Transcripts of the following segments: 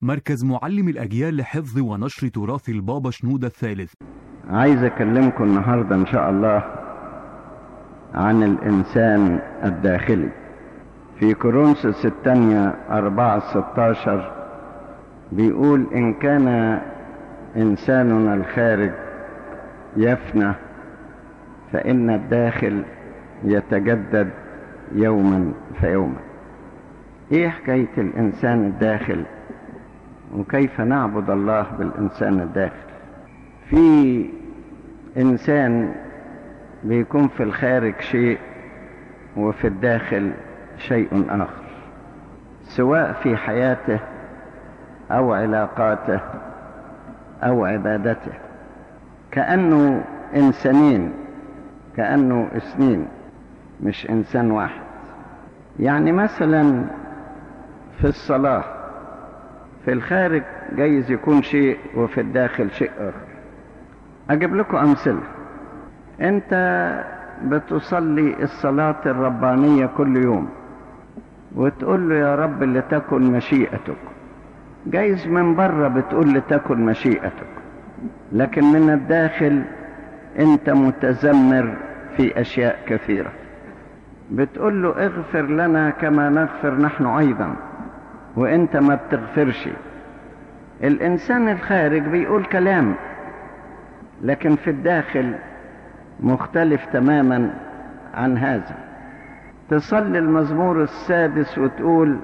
مركز معلم الأجيال لحفظ ونشر تراث البابا شنودة الثالث عايز اكلمكم النهارده ان شاء الله عن الانسان الداخلي في كورنثوس الثانية أربعة ستاشر بيقول إن كان إنساننا الخارج يفنى فإن الداخل يتجدد يوما فيوما إيه حكاية الإنسان الداخل وكيف نعبد الله بالإنسان الداخل في إنسان بيكون في الخارج شيء وفي الداخل شيء آخر سواء في حياته أو علاقاته أو عبادته كأنه إنسانين كأنه اثنين مش إنسان واحد يعني مثلا في الصلاة في الخارج جايز يكون شيء وفي الداخل شيء آخر أجيب لكم أمثلة أنت بتصلي الصلاة الربانية كل يوم وتقول له يا رب لتكن مشيئتك جايز من بره بتقول لتكن مشيئتك لكن من الداخل انت متذمر في اشياء كثيره بتقول له اغفر لنا كما نغفر نحن ايضا وانت ما بتغفرش الانسان الخارج بيقول كلام لكن في الداخل مختلف تماما عن هذا تصلي المزمور السادس وتقول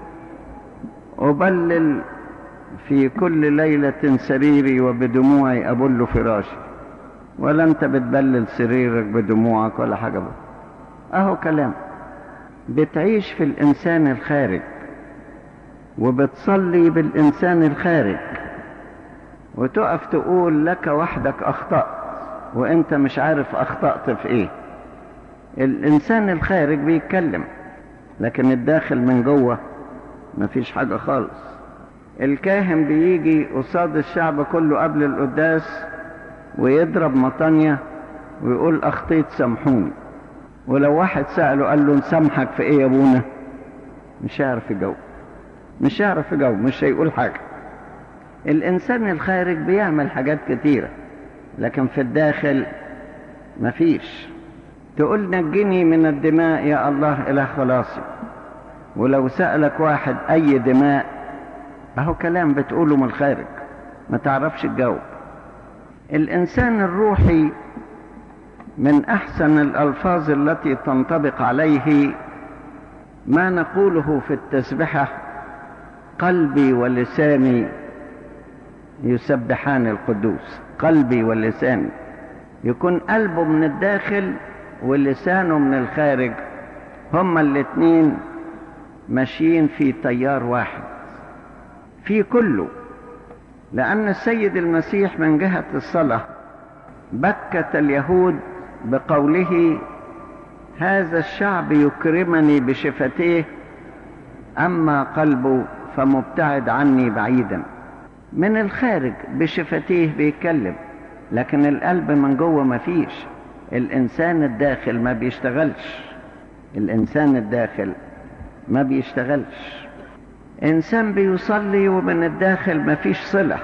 أبلل في كل ليلة سريري وبدموعي أبل فراشي ولا أنت بتبلل سريرك بدموعك ولا حاجة بقى. أهو كلام بتعيش في الإنسان الخارج وبتصلي بالإنسان الخارج وتقف تقول لك وحدك أخطأت وأنت مش عارف أخطأت في إيه الإنسان الخارج بيتكلم لكن الداخل من جوه مفيش حاجة خالص الكاهن بيجي قصاد الشعب كله قبل القداس ويضرب مطانية ويقول أخطيت سامحوني ولو واحد سأله قال له نسامحك في إيه يا أبونا مش هيعرف يجاوب مش هيعرف يجاوب مش هيقول حاجة الإنسان الخارج بيعمل حاجات كتيرة لكن في الداخل مفيش تقول نجني من الدماء يا الله إلى خلاصي ولو سألك واحد أي دماء أهو كلام بتقوله من الخارج ما تعرفش تجاوب الإنسان الروحي من أحسن الألفاظ التي تنطبق عليه ما نقوله في التسبحة قلبي ولساني يسبحان القدوس قلبي ولساني يكون قلبه من الداخل ولسانه من الخارج هما الاتنين ماشيين في تيار واحد في كله لأن السيد المسيح من جهة الصلاة بكت اليهود بقوله هذا الشعب يكرمني بشفتيه أما قلبه فمبتعد عني بعيدا من الخارج بشفتيه بيتكلم لكن القلب من جوه مفيش الإنسان الداخل ما بيشتغلش الإنسان الداخل ما بيشتغلش إنسان بيصلي ومن الداخل ما فيش صلة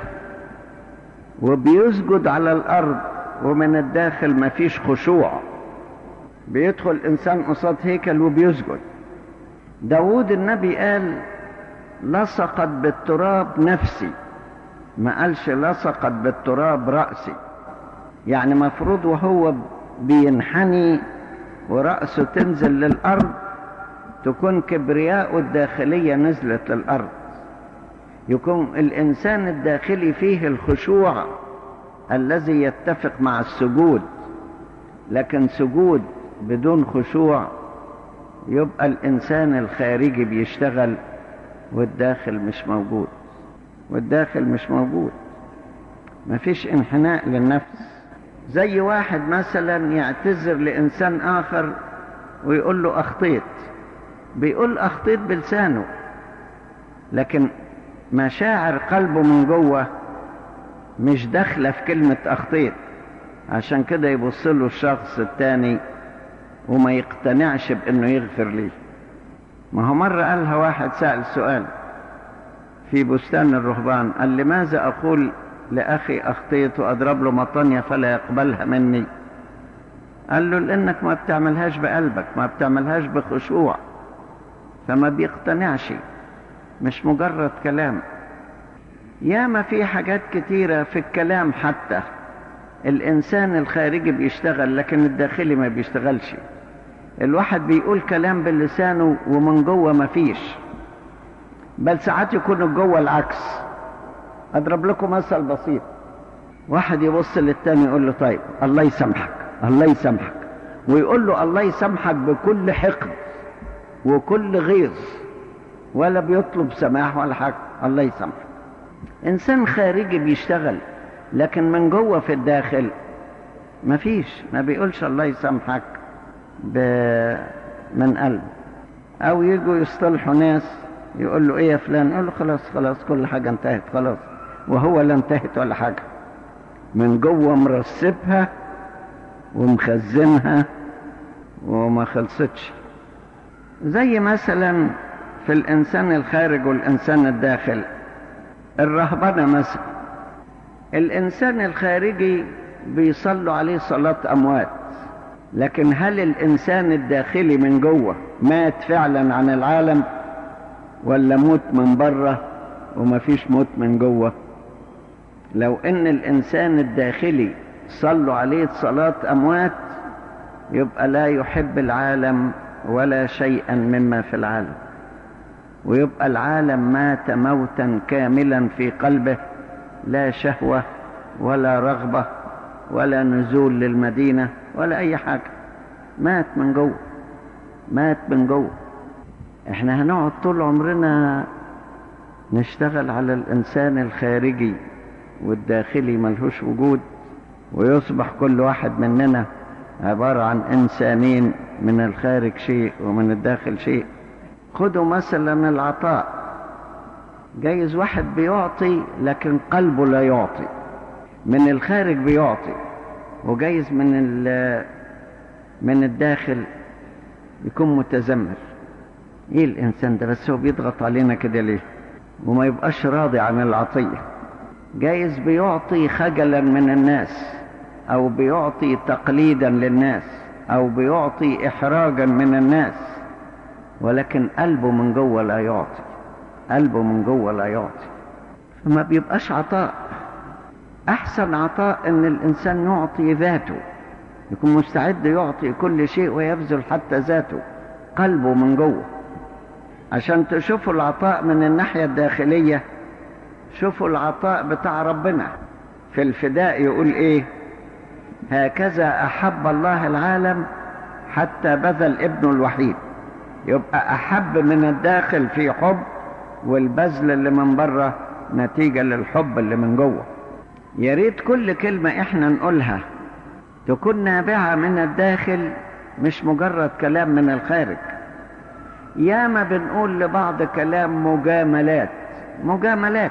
وبيسجد على الأرض ومن الداخل ما فيش خشوع بيدخل إنسان قصاد هيكل وبيسجد داود النبي قال لصقت بالتراب نفسي ما قالش لصقت بالتراب رأسي يعني مفروض وهو بينحني ورأسه تنزل للأرض تكون كبرياء الداخلية نزلت للأرض يكون الإنسان الداخلي فيه الخشوع الذي يتفق مع السجود لكن سجود بدون خشوع يبقى الإنسان الخارجي بيشتغل والداخل مش موجود والداخل مش موجود مفيش انحناء للنفس زي واحد مثلا يعتذر لإنسان آخر ويقول له أخطيت بيقول أخطيت بلسانه لكن مشاعر قلبه من جوه مش داخلة في كلمة أخطيت عشان كده يبص له الشخص التاني وما يقتنعش بأنه يغفر ليه ما هو مرة قالها واحد سأل سؤال في بستان الرهبان قال لماذا أقول لأخي أخطيت وأضرب له مطانية فلا يقبلها مني قال له لأنك ما بتعملهاش بقلبك ما بتعملهاش بخشوع فما بيقتنعش مش مجرد كلام ياما في حاجات كتيرة في الكلام حتى الإنسان الخارجي بيشتغل لكن الداخلي ما بيشتغلش الواحد بيقول كلام بلسانه ومن جوه ما فيش بل ساعات يكون جوه العكس أضرب لكم مثل بسيط واحد يبص للتاني يقول له طيب الله يسامحك الله يسامحك ويقول له الله يسامحك بكل حقد وكل غيظ ولا بيطلب سماح ولا حاجة الله يسامحك إنسان خارجي بيشتغل لكن من جوه في الداخل مفيش ما بيقولش الله يسامحك ب... من قلبه أو يجوا يصطلحوا ناس يقول له إيه يا فلان يقول له خلاص خلاص كل حاجة انتهت خلاص وهو لا انتهت ولا حاجة من جوه مرسبها ومخزنها وما خلصتش زي مثلا في الإنسان الخارج والإنسان الداخل الرهبنة مثلا الإنسان الخارجي بيصلوا عليه صلاة أموات لكن هل الإنسان الداخلي من جوه مات فعلا عن العالم ولا موت من بره ومفيش موت من جوه لو ان الانسان الداخلي صلوا عليه صلاة اموات يبقى لا يحب العالم ولا شيئا مما في العالم ويبقى العالم مات موتا كاملا في قلبه لا شهوة ولا رغبة ولا نزول للمدينة ولا اي حاجة مات من جوه مات من جوه احنا هنقعد طول عمرنا نشتغل على الانسان الخارجي والداخلي ملهوش وجود ويصبح كل واحد مننا عبارة عن إنسانين من الخارج شيء ومن الداخل شيء خدوا مثلا العطاء جايز واحد بيعطي لكن قلبه لا يعطي من الخارج بيعطي وجايز من من الداخل يكون متذمر ايه الانسان ده بس هو بيضغط علينا كده ليه وما يبقاش راضي عن العطيه جايز بيعطي خجلا من الناس او بيعطي تقليدا للناس او بيعطي احراجا من الناس ولكن قلبه من جوه لا يعطي قلبه من جوه لا يعطي فما بيبقاش عطاء احسن عطاء ان الانسان يعطي ذاته يكون مستعد يعطي كل شيء ويبذل حتى ذاته قلبه من جوه عشان تشوفوا العطاء من الناحية الداخلية شوفوا العطاء بتاع ربنا في الفداء يقول ايه هكذا احب الله العالم حتى بذل ابنه الوحيد يبقى احب من الداخل في حب والبذل اللي من بره نتيجة للحب اللي من جوه يا ريت كل كلمة احنا نقولها تكون نابعة من الداخل مش مجرد كلام من الخارج ياما بنقول لبعض كلام مجاملات مجاملات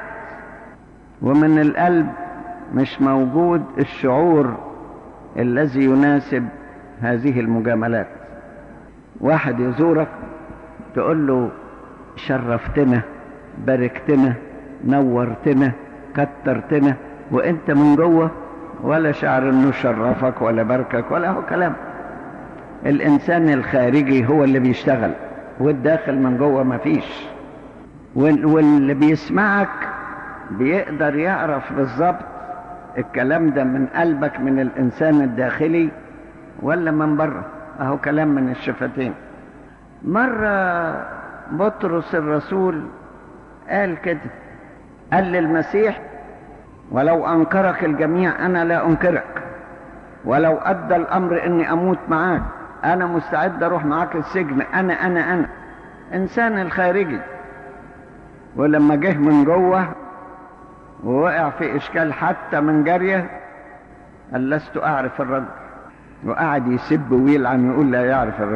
ومن القلب مش موجود الشعور الذي يناسب هذه المجاملات واحد يزورك تقول له شرفتنا باركتنا نورتنا كترتنا وانت من جوه ولا شعر انه شرفك ولا باركك ولا هو كلام الانسان الخارجي هو اللي بيشتغل والداخل من جوه مفيش واللي بيسمعك بيقدر يعرف بالظبط الكلام ده من قلبك من الانسان الداخلي ولا من بره اهو كلام من الشفتين مرة بطرس الرسول قال كده قال للمسيح ولو انكرك الجميع انا لا انكرك ولو ادى الامر اني اموت معاك انا مستعد اروح معاك السجن انا انا انا انسان الخارجي ولما جه من جوه ووقع في اشكال حتى من جاريه قال لست اعرف الرجل وقعد يسب ويلعن ويقول لا يعرف الرجل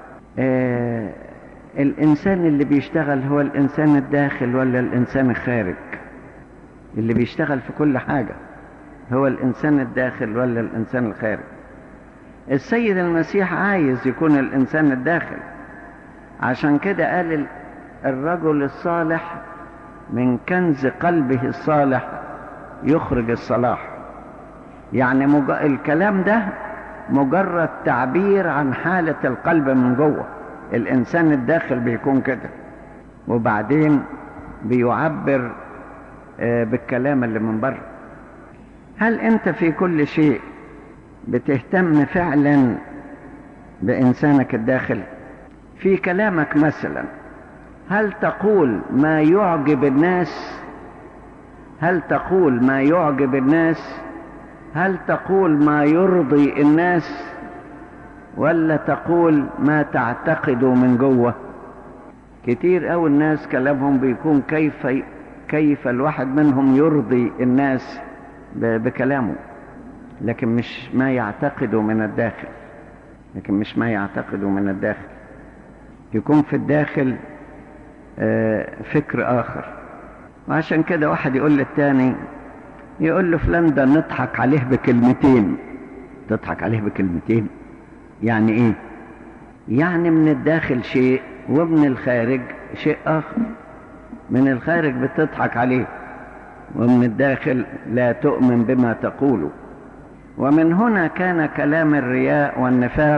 آه الانسان اللي بيشتغل هو الانسان الداخل ولا الانسان الخارج اللي بيشتغل في كل حاجه هو الانسان الداخل ولا الانسان الخارج السيد المسيح عايز يكون الانسان الداخل عشان كده قال الرجل الصالح من كنز قلبه الصالح يخرج الصلاح يعني مج... الكلام ده مجرد تعبير عن حالة القلب من جوه الإنسان الداخل بيكون كده وبعدين بيعبر بالكلام اللي من بره هل أنت في كل شيء بتهتم فعلا بإنسانك الداخل في كلامك مثلا هل تقول ما يعجب الناس هل تقول ما يعجب الناس هل تقول ما يرضي الناس ولا تقول ما تعتقد من جوه كتير أو الناس كلامهم بيكون كيف كيف الواحد منهم يرضي الناس بكلامه لكن مش ما يعتقده من الداخل لكن مش ما يعتقده من الداخل يكون في الداخل فكر آخر وعشان كده واحد يقول للتاني يقول له فلان ده نضحك عليه بكلمتين تضحك عليه بكلمتين يعني ايه يعني من الداخل شيء ومن الخارج شيء آخر من الخارج بتضحك عليه ومن الداخل لا تؤمن بما تقوله ومن هنا كان كلام الرياء والنفاق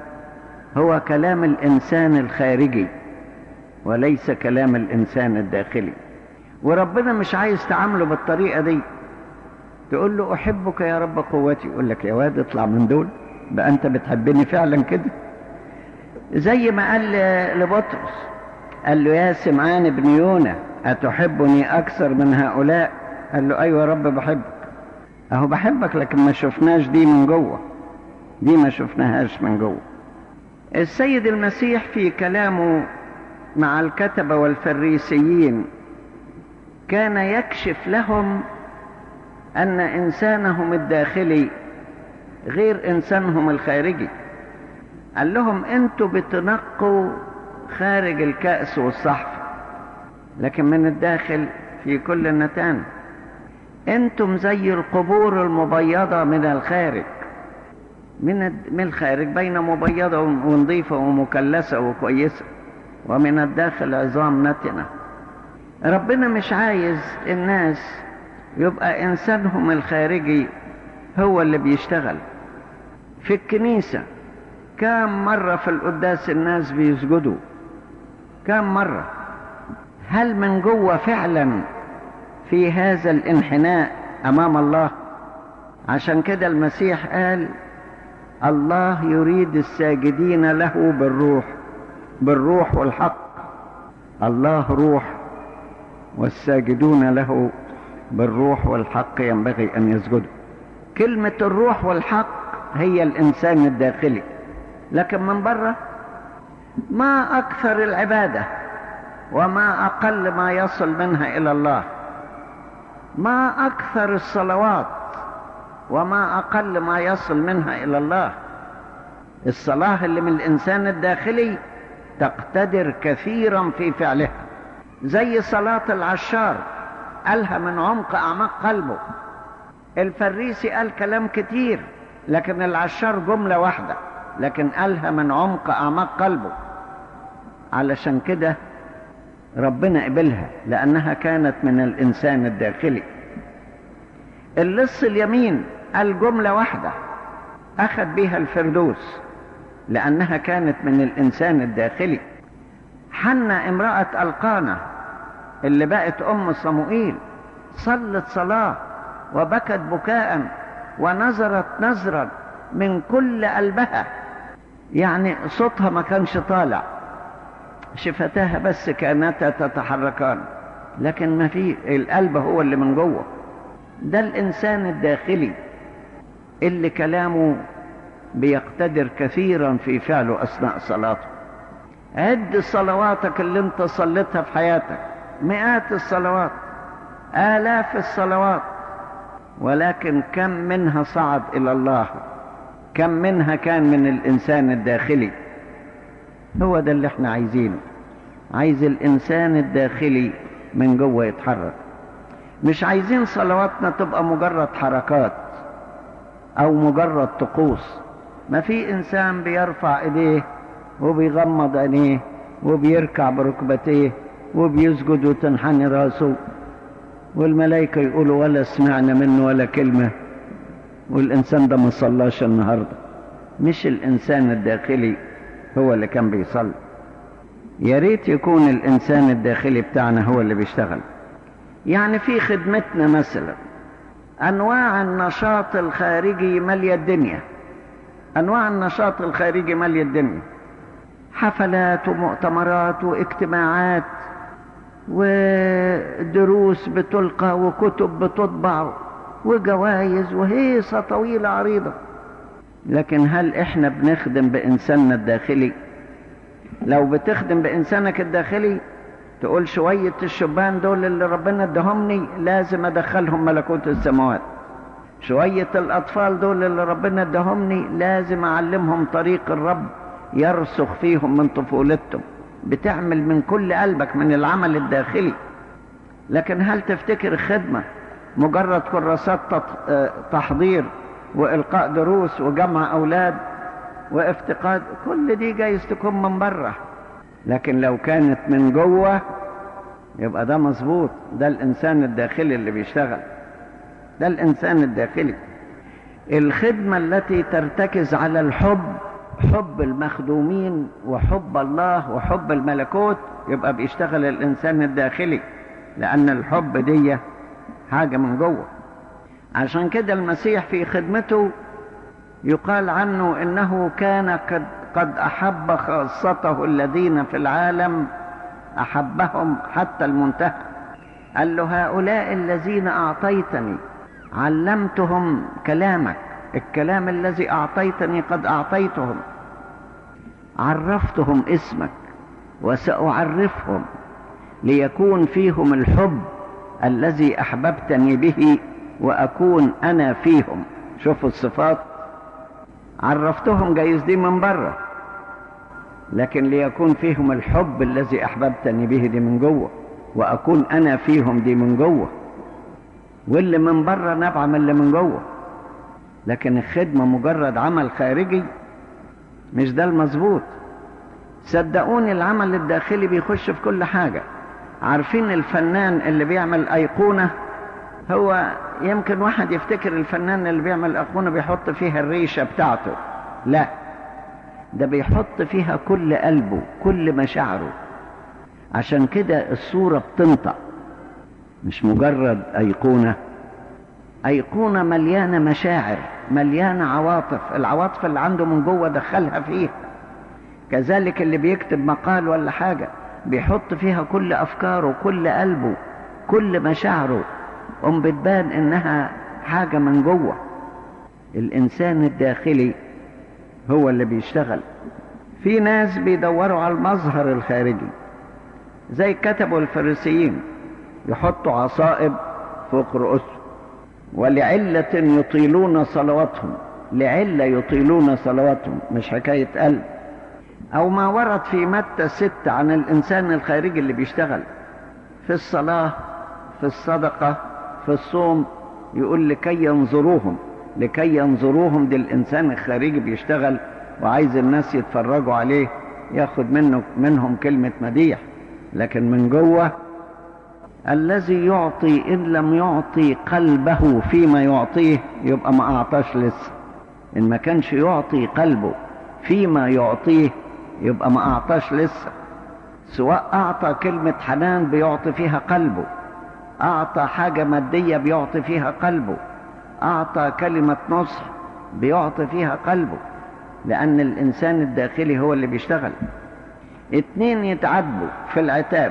هو كلام الإنسان الخارجي وليس كلام الإنسان الداخلي وربنا مش عايز تعامله بالطريقة دي تقول له أحبك يا رب قوتي يقول لك يا واد اطلع من دول بقى أنت بتحبني فعلا كده زي ما قال لبطرس قال له يا سمعان بن يونا أتحبني أكثر من هؤلاء قال له أيوة يا رب بحبك أهو بحبك لكن ما شفناش دي من جوه دي ما شفناهاش من جوه السيد المسيح في كلامه مع الكتبة والفريسيين كان يكشف لهم أن إنسانهم الداخلي غير إنسانهم الخارجي قال لهم أنتوا بتنقوا خارج الكأس والصحف لكن من الداخل في كل النتان أنتم زي القبور المبيضة من الخارج من من الخارج بين مبيضة ونظيفة ومكلسة وكويسة ومن الداخل عظام نتنة ربنا مش عايز الناس يبقى إنسانهم الخارجي هو اللي بيشتغل في الكنيسة كم مرة في القداس الناس بيسجدوا كم مرة هل من جوه فعلا في هذا الانحناء أمام الله عشان كده المسيح قال الله يريد الساجدين له بالروح بالروح والحق الله روح والساجدون له بالروح والحق ينبغي أن يسجدوا كلمة الروح والحق هي الإنسان الداخلي لكن من بره ما أكثر العبادة وما أقل ما يصل منها إلى الله ما أكثر الصلوات وما أقل ما يصل منها إلى الله الصلاة اللي من الإنسان الداخلي تقتدر كثيرا في فعلها زي صلاة العشار قالها من عمق أعماق قلبه الفريسي قال كلام كتير لكن العشار جملة واحدة لكن قالها من عمق أعماق قلبه علشان كده ربنا قبلها لأنها كانت من الإنسان الداخلي اللص اليمين قال جملة واحدة أخذ بها الفردوس لأنها كانت من الإنسان الداخلي حنا امرأة القانة اللي بقت أم صموئيل صلت صلاة وبكت بكاء ونظرت نظرا من كل قلبها يعني صوتها ما كانش طالع شفتاها بس كانتا تتحركان لكن ما في القلب هو اللي من جوه ده الإنسان الداخلي اللي كلامه بيقتدر كثيرا في فعله أثناء صلاته عد صلواتك اللي انت صليتها في حياتك مئات الصلوات آلاف الصلوات ولكن كم منها صعد إلى الله كم منها كان من الإنسان الداخلي هو ده اللي احنا عايزينه عايز الإنسان الداخلي من جوه يتحرك مش عايزين صلواتنا تبقى مجرد حركات أو مجرد طقوس ما في إنسان بيرفع إيديه وبيغمض عينيه وبيركع بركبتيه وبيسجد وتنحني راسه والملائكة يقولوا ولا سمعنا منه ولا كلمة والإنسان ده ما صلاش النهاردة مش الإنسان الداخلي هو اللي كان بيصلي يا ريت يكون الإنسان الداخلي بتاعنا هو اللي بيشتغل يعني في خدمتنا مثلا أنواع النشاط الخارجي مالية الدنيا أنواع النشاط الخارجي مالية الدنيا حفلات ومؤتمرات واجتماعات ودروس بتلقى وكتب بتطبع وجوائز وهيصة طويلة عريضة لكن هل احنا بنخدم بإنساننا الداخلي لو بتخدم بإنسانك الداخلي تقول شوية الشبان دول اللي ربنا ادهمني لازم ادخلهم ملكوت السماوات شوية الأطفال دول اللي ربنا ادهمني لازم أعلمهم طريق الرب يرسخ فيهم من طفولتهم بتعمل من كل قلبك من العمل الداخلي لكن هل تفتكر خدمة مجرد كراسات تحضير وإلقاء دروس وجمع أولاد وافتقاد كل دي جايز تكون من بره لكن لو كانت من جوه يبقى ده مظبوط ده الإنسان الداخلي اللي بيشتغل ده الإنسان الداخلي الخدمة التي ترتكز على الحب حب المخدومين وحب الله وحب الملكوت يبقى بيشتغل الإنسان الداخلي لأن الحب دي حاجة من جوه عشان كده المسيح في خدمته يقال عنه إنه كان قد, قد أحب خاصته الذين في العالم أحبهم حتى المنتهى قال له هؤلاء الذين أعطيتني علمتهم كلامك الكلام الذي أعطيتني قد أعطيتهم عرفتهم اسمك وسأعرفهم ليكون فيهم الحب الذي أحببتني به وأكون أنا فيهم شوفوا الصفات عرفتهم جايز دي من بره لكن ليكون فيهم الحب الذي أحببتني به دي من جوه وأكون أنا فيهم دي من جوه واللي من بره نبع من اللي من جوه لكن الخدمة مجرد عمل خارجي مش ده المظبوط صدقوني العمل الداخلي بيخش في كل حاجة عارفين الفنان اللي بيعمل أيقونة هو يمكن واحد يفتكر الفنان اللي بيعمل أيقونة بيحط فيها الريشة بتاعته لا ده بيحط فيها كل قلبه كل مشاعره عشان كده الصورة بتنطق مش مجرد أيقونة أيقونة مليانة مشاعر مليانة عواطف العواطف اللي عنده من جوه دخلها فيها كذلك اللي بيكتب مقال ولا حاجة بيحط فيها كل أفكاره كل قلبه كل مشاعره أم بتبان إنها حاجة من جوه الإنسان الداخلي هو اللي بيشتغل في ناس بيدوروا على المظهر الخارجي زي كتبوا الفريسيين يحطوا عصائب فوق رؤوسهم ولعلة يطيلون صلواتهم لعلة يطيلون صلواتهم مش حكاية قلب أو ما ورد في متى ست عن الإنسان الخارجي اللي بيشتغل في الصلاة في الصدقة في الصوم يقول لكي ينظروهم لكي ينظروهم دي الإنسان الخارجي بيشتغل وعايز الناس يتفرجوا عليه ياخد منه منهم كلمة مديح لكن من جوه الذي يعطي إن لم يعطي قلبه فيما يعطيه يبقى ما أعطاش لسه إن ما كانش يعطي قلبه فيما يعطيه يبقى ما أعطاش لسه سواء أعطى كلمة حنان بيعطي فيها قلبه أعطى حاجة مادية بيعطي فيها قلبه أعطى كلمة نصح بيعطي فيها قلبه لأن الإنسان الداخلي هو اللي بيشتغل اتنين يتعاتبوا في العتاب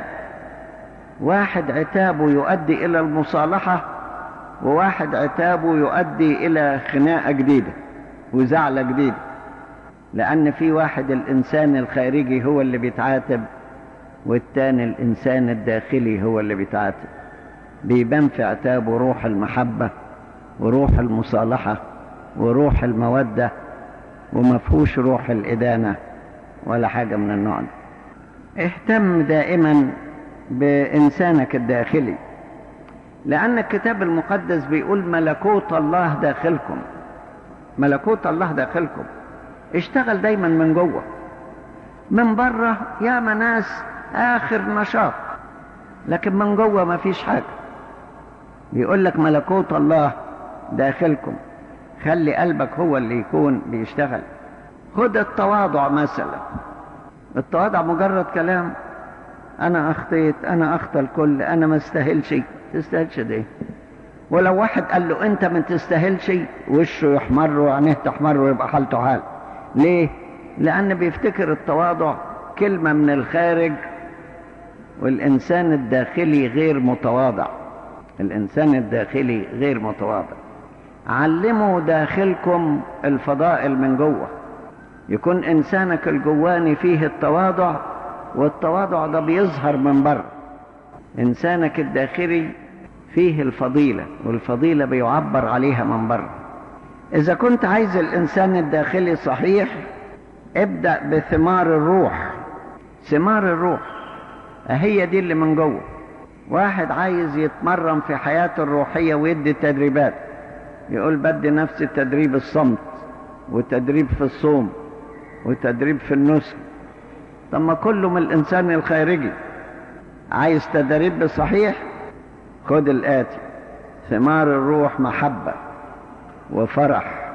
واحد عتابه يؤدي إلى المصالحة وواحد عتابه يؤدي إلى خناقة جديدة وزعلة جديدة لأن في واحد الإنسان الخارجي هو اللي بيتعاتب والتاني الإنسان الداخلي هو اللي بيتعاتب بيبان في عتابه روح المحبة وروح المصالحة وروح المودة ومفهوش روح الإدانة ولا حاجة من النوع ده اهتم دائما بإنسانك الداخلي لأن الكتاب المقدس بيقول ملكوت الله داخلكم ملكوت الله داخلكم اشتغل دايما من جوه من بره يا ناس آخر نشاط لكن من جوه ما فيش حاجة بيقول لك ملكوت الله داخلكم خلي قلبك هو اللي يكون بيشتغل خد التواضع مثلا التواضع مجرد كلام انا اخطيت انا اخطى الكل انا ما استاهلش تستاهلش ده ولو واحد قال له انت ما تستاهلش وشه يحمر وعينيه تحمر ويبقى حالته حال ليه لان بيفتكر التواضع كلمه من الخارج والانسان الداخلي غير متواضع الانسان الداخلي غير متواضع علموا داخلكم الفضائل من جوه يكون انسانك الجواني فيه التواضع والتواضع ده بيظهر من بره انسانك الداخلي فيه الفضيله والفضيله بيعبر عليها من بره اذا كنت عايز الانسان الداخلي صحيح ابدا بثمار الروح ثمار الروح هي دي اللي من جوه واحد عايز يتمرن في حياته الروحيه ويدي تدريبات يقول بدي نفسي تدريب الصمت وتدريب في الصوم وتدريب في النسك طب ما كله من الانسان الخارجي عايز تدريب صحيح خد الاتي ثمار الروح محبه وفرح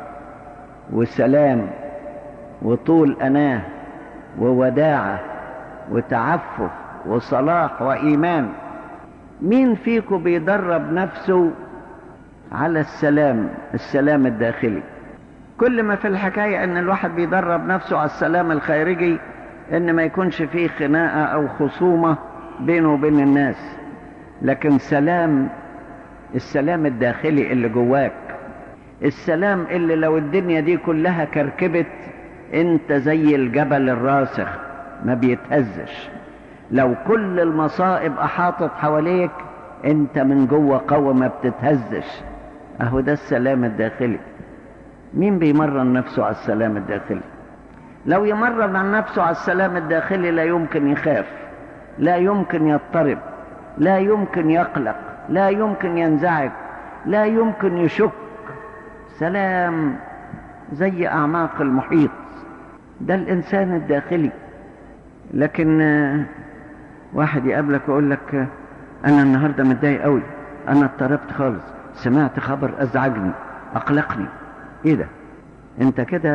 وسلام وطول اناه ووداعه وتعفف وصلاح وايمان مين فيكم بيدرب نفسه على السلام السلام الداخلي كل ما في الحكايه ان الواحد بيدرب نفسه على السلام الخارجي ان ما يكونش فيه خناقه او خصومه بينه وبين الناس لكن سلام السلام الداخلي اللي جواك السلام اللي لو الدنيا دي كلها كركبت انت زي الجبل الراسخ ما بيتهزش لو كل المصائب احاطت حواليك انت من جوه قوي ما بتتهزش اهو ده السلام الداخلي مين بيمرن نفسه على السلام الداخلي لو يمرن عن نفسه على السلام الداخلي لا يمكن يخاف لا يمكن يضطرب لا يمكن يقلق لا يمكن ينزعج لا يمكن يشك سلام زي اعماق المحيط ده الانسان الداخلي لكن واحد يقابلك ويقول لك انا النهارده متضايق قوي انا اضطربت خالص سمعت خبر ازعجني اقلقني ايه ده انت كده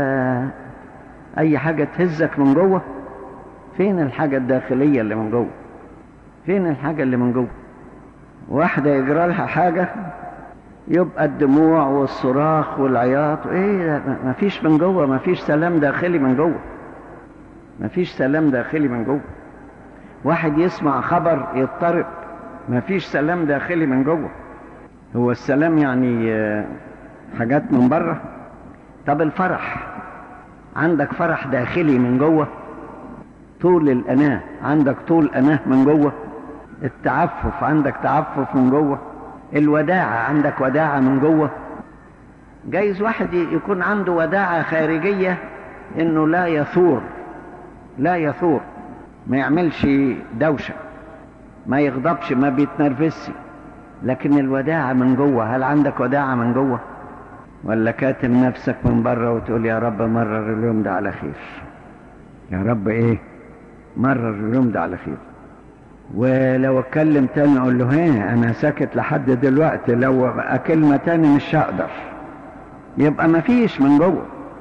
اي حاجه تهزك من جوه فين الحاجه الداخليه اللي من جوه فين الحاجه اللي من جوه واحده يجرى لها حاجه يبقى الدموع والصراخ والعياط ايه ده مفيش من جوه مفيش سلام داخلي من جوه مفيش سلام داخلي من جوه واحد يسمع خبر يضطرب مفيش سلام داخلي من جوه هو السلام يعني حاجات من بره طب الفرح عندك فرح داخلي من جوه طول الأناة عندك طول أناة من جوه التعفف عندك تعفف من جوه الوداعة عندك وداعة من جوه جايز واحد يكون عنده وداعة خارجية انه لا يثور لا يثور ما يعملش دوشة ما يغضبش ما بيتنرفزش لكن الوداعة من جوه هل عندك وداعة من جوه ولا كاتم نفسك من بره وتقول يا رب مرر اليوم ده على خير يا رب ايه مرر اليوم ده على خير ولو اتكلم تاني اقول له هيه انا ساكت لحد دلوقتي لو كلمة تاني مش هقدر يبقى مفيش من جوه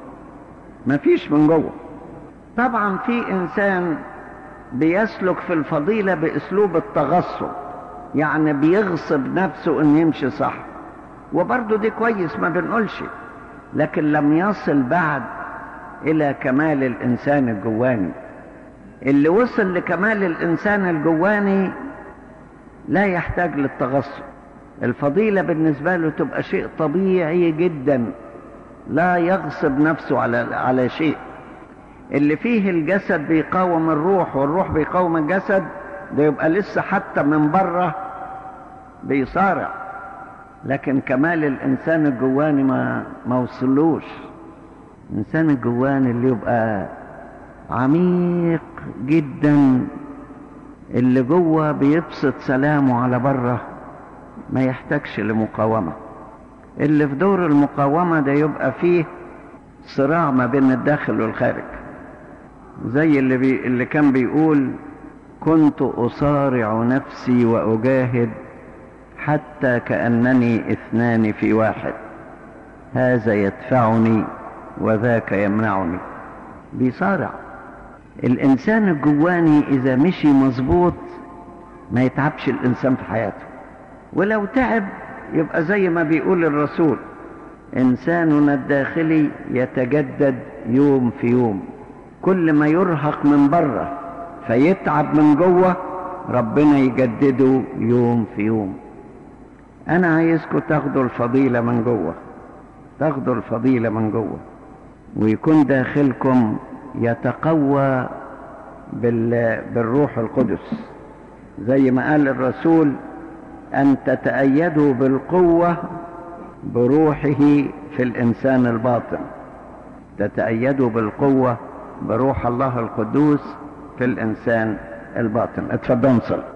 مفيش من جوه طبعا في انسان بيسلك في الفضيلة باسلوب التغصب يعني بيغصب نفسه ان يمشي صح وبرضه دي كويس ما بنقولش لكن لم يصل بعد الى كمال الانسان الجواني اللي وصل لكمال الانسان الجواني لا يحتاج للتغصب الفضيله بالنسبه له تبقى شيء طبيعي جدا لا يغصب نفسه على على شيء اللي فيه الجسد بيقاوم الروح والروح بيقاوم الجسد ده يبقى لسه حتى من بره بيصارع لكن كمال الانسان الجواني ما ما وصلوش الانسان الجواني اللي يبقى عميق جدا اللي جوه بيبسط سلامه على بره ما يحتاجش لمقاومه اللي في دور المقاومه ده يبقى فيه صراع ما بين الداخل والخارج زي اللي بي اللي كان بيقول كنت أصارع نفسي وأجاهد حتى كأنني اثنان في واحد هذا يدفعني وذاك يمنعني بيصارع الإنسان الجواني إذا مشي مظبوط ما يتعبش الإنسان في حياته ولو تعب يبقى زي ما بيقول الرسول إنساننا الداخلي يتجدد يوم في يوم كل ما يرهق من بره فيتعب من جوه ربنا يجدده يوم في يوم انا عايزكم تاخدوا الفضيلة من جوه تاخدوا الفضيلة من جوه ويكون داخلكم يتقوى بال... بالروح القدس زي ما قال الرسول ان تتأيدوا بالقوة بروحه في الانسان الباطن تتأيدوا بالقوة بروح الله القدوس في الانسان الباطن اتفضل صلي